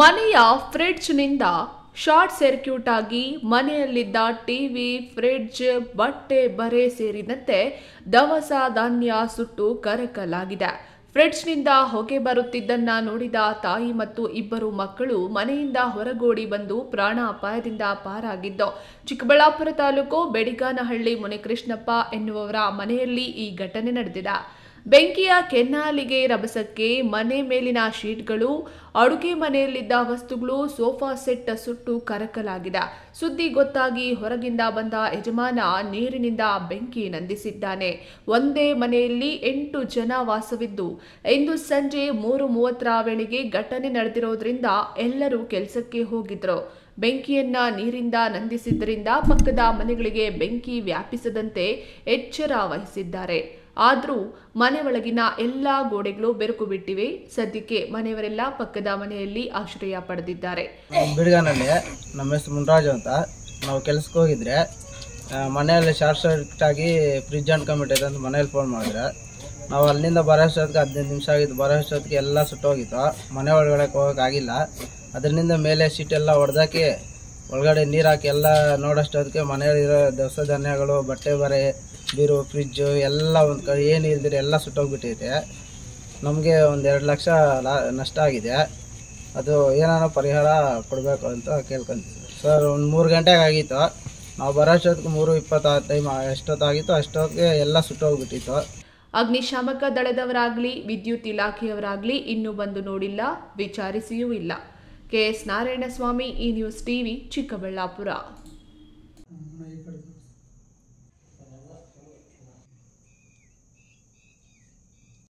ಮನೆಯ ಫ್ರಿಡ್ಜ್ನಿಂದ short circuit ಆಗಿ ಮನೆಯಲ್ಲಿದ್ದ ಟಿವಿ ಫ್ರಿಡ್ಜ್ ಬಟ್ಟೆ ಬರೆ ಸೇರಿದಂತೆ ದವಸ ಧಾನ್ಯ ಸುಟ್ಟು ಕರಕಲಾಗಿದೆ ಫ್ರಿಡ್ಜ್ನಿಂದ ಹೊಗೆ ಬರುತ್ತಿದ್ದನ್ನ ನೋಡಿದ ತಾಯಿ ಮತ್ತು ಇಬ್ಬರು ಮಕ್ಕಳು ಮನೆಯಿಂದ ಹೊರಗೋಡಿ ಬಂದು ಪ್ರಾಣ ಅಪಾಯದಿಂದ ಪಾರಾಗಿದ್ದು ಚಿಕ್ಕಬಳ್ಳಾಪುರ ತಾಲೂಕು ಬೆಡಿಗಾನಹಳ್ಳಿ ಮುನಿಕೃಷ್ಣಪ್ಪ ಎನ್ನುವವರ ಮನೆಯಲ್ಲಿ ಈ ಘಟನೆ ನಡೆದಿದೆ ಬೆಂಕಿಯ ಕೆನ್ನಾಲಿಗೆ ರಭಸಕ್ಕೆ ಮನೆ ಮೇಲಿನ ಶೀಟ್ಗಳು ಅಡುಗೆ ಮನೆಯಲ್ಲಿದ್ದ ವಸ್ತುಗಳು ಸೋಫಾ ಸೆಟ್ ಸುಟ್ಟು ಕರಕಲಾಗಿದೆ ಸುದ್ದಿ ಗೊತ್ತಾಗಿ ಹೊರಗಿಂದ ಬಂದ ಯಜಮಾನ ನೀರಿನಿಂದ ಬೆಂಕಿ ನಂದಿಸಿದ್ದಾನೆ ಒಂದೇ ಮನೆಯಲ್ಲಿ ಎಂಟು ಜನ ವಾಸವಿದ್ದು ಇಂದು ಸಂಜೆ ಮೂರು ಮೂವತ್ತರ ವೇಳೆಗೆ ಘಟನೆ ನಡೆದಿರೋದ್ರಿಂದ ಎಲ್ಲರೂ ಕೆಲಸಕ್ಕೆ ಹೋಗಿದ್ರು ಬೆಂಕಿಯನ್ನ ನೀರಿಂದ ನಂದಿಸಿದ್ದರಿಂದ ಪಕ್ಕದ ಮನೆಗಳಿಗೆ ಬೆಂಕಿ ವ್ಯಾಪಿಸದಂತೆ ಎಚ್ಚರ ವಹಿಸಿದ್ದಾರೆ ಆದರೂ ಮನೆ ಒಳಗಿನ ಎಲ್ಲಾ ಗೋಡೆಗಳು ಬೆರುಕು ಬಿಟ್ಟಿವೆ ಸದ್ಯಕ್ಕೆ ಮನೆಯವರೆಲ್ಲ ಪಕ್ಕದ ಮನೆಯಲ್ಲಿ ಆಶ್ರಯ ಪಡೆದಿದ್ದಾರೆ ಬಿಡ್ಗಾನಲ್ಲಿ ನಮ್ಮ ಹೆಸರು ಮುನ್ರಾಜು ಅಂತ ನಾವು ಕೆಲ್ಸಕ್ಕೆ ಹೋಗಿದ್ರೆ ಆ, ಮನೆಯಲ್ಲಿ ಶಾರ್ಟ್ ಸರ್ಕ್ಯೂಟ್ ಆಗಿ ಫ್ರಿಜ್ ಅನ್ಕೊಂಬಿಟ್ಟಿದೆ ಅಂತ ಮನೇಲಿ ಫೋನ್ ಮಾಡಿದ್ರೆ ನಾವು ಅಲ್ಲಿಂದ ಬರೋ ಅಷ್ಟೊತ್ತಿಗೆ ಹದಿನೈದು ನಿಮಿಷ ಆಗಿತ್ತು ಬರೋ ಅಷ್ಟೊತ್ತಿಗೆ ಎಲ್ಲ ಸುಟ್ಟೋಗಿತ್ತು ಮನೆ ಒಳಗಡೆ ಹೋಗೋಕ್ಕಾಗಿಲ್ಲ ಅದರಿಂದ ಮೇಲೆ ಶೀಟ್ ಎಲ್ಲ ಹೊಡೆದಾಕಿ ಒಳಗಡೆ ನೀರು ಹಾಕಿ ಎಲ್ಲ ನೋಡೋಷ್ಟೊತ್ತಿಗೆ ಮನೆಯಲ್ಲಿರೋ ದವಸ ಧಾನ್ಯಗಳು ಬಟ್ಟೆ ಬರೆ ಬೀರು ಫ್ರಿಜ್ಜು ಎಲ್ಲ ಒಂದು ಕಡೆ ಏನು ಇಲ್ದಿರ ಎಲ್ಲ ಸುಟ್ಟೋಗ್ಬಿಟ್ಟೈತೆ ನಮಗೆ ಒಂದು ಎರಡು ಲಕ್ಷ ಲಾ ನಷ್ಟ ಆಗಿದೆ ಅದು ಏನಾರ ಪರಿಹಾರ ಕೊಡಬೇಕು ಅಂತ ಕೇಳ್ಕೊಂತೀವಿ ಸರ್ ಒಂದು ಮೂರು ಗಂಟೆಗೆ ಆಗಿತ್ತು ನಾವು ಬರೋ ಅಷ್ಟೊತ್ತಿಗೆ ಮೂರು ಇಪ್ಪತ್ತು ಟೈಮ್ ಎಷ್ಟೊತ್ತಾಗಿತ್ತು ಅಷ್ಟೊತ್ತಿಗೆ ಎಲ್ಲ ಸುಟ್ಟೋಗ್ಬಿಟ್ಟಿತ್ತು ಅಗ್ನಿಶಾಮಕ ದಳದವರಾಗ್ಲಿ ವಿದ್ಯುತ್ ಇಲಾಖೆಯವರಾಗ್ಲಿ ಇನ್ನೂ ಬಂದು ನೋಡಿಲ್ಲ ವಿಚಾರಿಸಿಯೂ ಇಲ್ಲ ಕೆಎಸ್ ನಾರಾಯಣಸ್ವಾಮಿ ಈ ನ್ಯೂಸ್ ಟಿವಿ ಚಿಕ್ಕಬಳ್ಳಾಪುರ